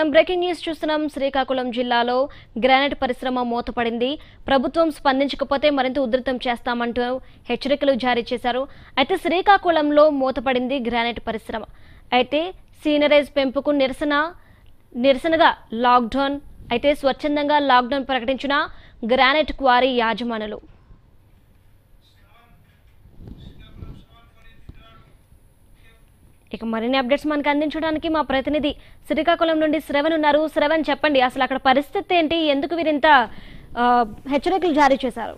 మనం breaking news చూస్తున్నాం శ్రీకాకుళం జిల్లాలో గ్రానైట్ పరిశ్రమ మూతపడింది ప్రభుత్వం స్పందించకపోతే మరింత ఉధృతం చేస్తామంటూ హెచ్చరికలు జారీ చేశారు అయితే శ్రీకాకుళంలో మూతపడింది గ్రానైట్ పరిశ్రమ అయితే సీనరైజ్ పెంపుకు నిరసన నిరసనగా లాక్డౌన్ అయితే స్వచ్ఛందంగా లాక్డౌన్ ప్రకటించిన గ్రానైట్ క్వారీ యాజమానులు ఇక మరిన్ని అప్డేట్స్ మనకు అందించడానికి మా ప్రతినిధి శ్రీకాకుళం నుండి శ్రవణ్ ఉన్నారు శ్రవణ్ చెప్పండి అసలు అక్కడ పరిస్థితి ఏంటి ఎందుకు వీరింత ఆ, హెచ్చరికలు జారీ చేశారు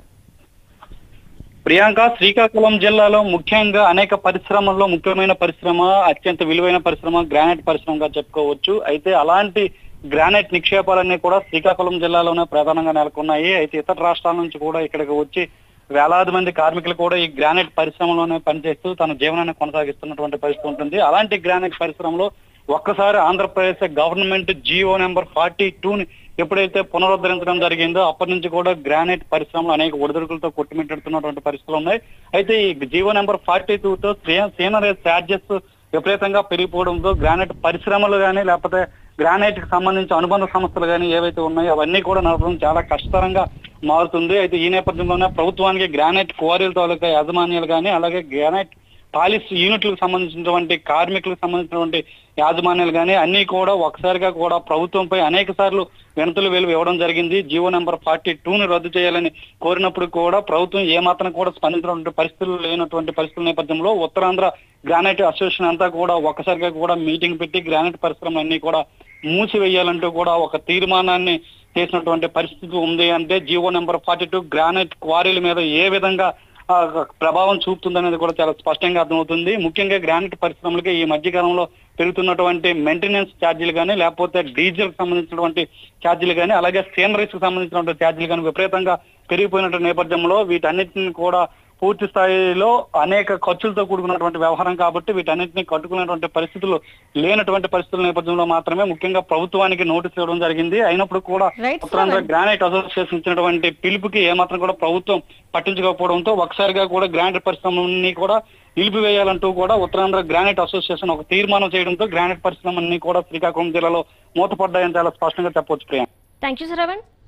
ప్రియాంక శ్రీకాకుళం జిల్లాలో ముఖ్యంగా అనేక పరిశ్రమల్లో ముఖ్యమైన పరిశ్రమ అత్యంత విలువైన పరిశ్రమ గ్రానైట్ పరిశ్రమగా చెప్పుకోవచ్చు అయితే అలాంటి గ్రానైట్ నిక్షేపాలన్నీ కూడా శ్రీకాకుళం జిల్లాలోనే ప్రధానంగా నెలకొన్నాయి అయితే ఇతర రాష్ట్రాల నుంచి కూడా ఇక్కడికి వచ్చి వేలాది మంది కార్మికులు కూడా ఈ గ్రానైట్ పరిశ్రమలోనే పనిచేస్తూ తన జీవనాన్ని కొనసాగిస్తున్నటువంటి పరిస్థితి ఉంటుంది అలాంటి గ్రానైట్ పరిశ్రమలో ఒక్కసారి Andhra Pradesh government GO number forty ని ఎప్పుడైతే పునరుద్ధరించడం జరిగిందో అప్పటి నుంచి కూడా గ్రానైట్ పరిశ్రమలు అనేక ఒడిదుడుకులతో కొట్టుమిట్టడుతున్నటువంటి పరిస్థితులు ఉన్నాయి అయితే ఈ జీవో నెంబర్ ఫార్టీ తో సీనరీ ఛార్జెస్ విపరీతంగా పెరిగిపోవడంతో గ్రానైట్ పరిశ్రమలు కానీ లేకపోతే గ్రానైట్ కి సంబంధించి అనుబంధ సంస్థలు కానీ ఏవైతే ఉన్నాయో అవన్నీ కూడా నడపడం చాలా కష్టతరంగా మారుతుంది అయితే ఈ నేపథ్యంలోనే ప్రభుత్వానికి గ్రానైట్ క్వారీల తాలూకా యాజమాన్యాలు కానీ అలాగే గ్రానైట్ పాలిస్ యూనిట్లకు సంబంధించినటువంటి కార్మికులకు సంబంధించినటువంటి యాజమాన్యాలు కానీ అన్ని కూడా ఒకసారిగా కూడా ప్రభుత్వంపై అనేక సార్లు వినతులు వెలువ ఇవ్వడం జరిగింది జీవో నెంబర్ ఫార్టీ ని రద్దు చేయాలని కోరినప్పుడు కూడా ప్రభుత్వం ఏమాత్రం కూడా స్పందించినటువంటి పరిస్థితులు లేనటువంటి పరిస్థితుల నేపథ్యంలో ఉత్తరాంధ్ర గ్రానైట్ అసోసియేషన్ అంతా కూడా ఒక్కసారిగా కూడా మీటింగ్ పెట్టి గ్రానైట్ పరిశ్రమ అన్ని కూడా మూసివేయాలంటూ కూడా ఒక తీర్మానాన్ని చేసినటువంటి పరిస్థితి ఉంది అంటే GO number forty two granite క్వారీల మీద ఏ విధంగా ఆ, ప్రభావం చూపుతుందనేది కూడా చాలా స్పష్టంగా అర్థమవుతుంది ముఖ్యంగా గ్రానైట్ పరిశ్రమలకి ఈ మధ్య కాలంలో పెరుగుతున్నటువంటి మెయింటెనెన్స్ ఛార్జీలు కానీ లేకపోతే డీజిల్ కి సంబంధించినటువంటి ఛార్జీలు కానీ అలాగే సేనరీస్ కి సంబంధించినటువంటి ఛార్జీలు కానీ విపరీతంగా పెరిగిపోయినటువంటి నేపథ్యంలో వీటన్నిటిని కూడా పూర్తి స్థాయిలో అనేక ఖర్చులతో కూడుకున్నటువంటి వ్యవహారం కాబట్టి వీటన్నిటిని కట్టుకునేటువంటి పరిస్థితులు లేనటువంటి పరిస్థితుల నేపథ్యంలో మాత్రమే ముఖ్యంగా ప్రభుత్వానికి నోటీస్ ఇవ్వడం జరిగింది అయినప్పుడు కూడా Right, ఉత్తరాంధ్ర గ్రానైట్ అసోసియేషన్ ఇచ్చినటువంటి పిలుపుకి ఏమాత్రం కూడా ప్రభుత్వం పట్టించుకోకపోవడంతో ఒకసారిగా కూడా గ్రానైట్ పరిశ్రమని కూడా నిలిపివేయాలంటూ కూడా ఉత్తరాంధ్ర గ్రానైట్ అసోసియేషన్ ఒక తీర్మానం చేయడంతో గ్రానైట్ పరిశ్రమని కూడా శ్రీకాకుళం జిల్లాలో మూతపడ్డాయని చాలా స్పష్టంగా చెప్పవచ్చు ప్రియాంక థ్యాంక్ యూ శ్రవణ్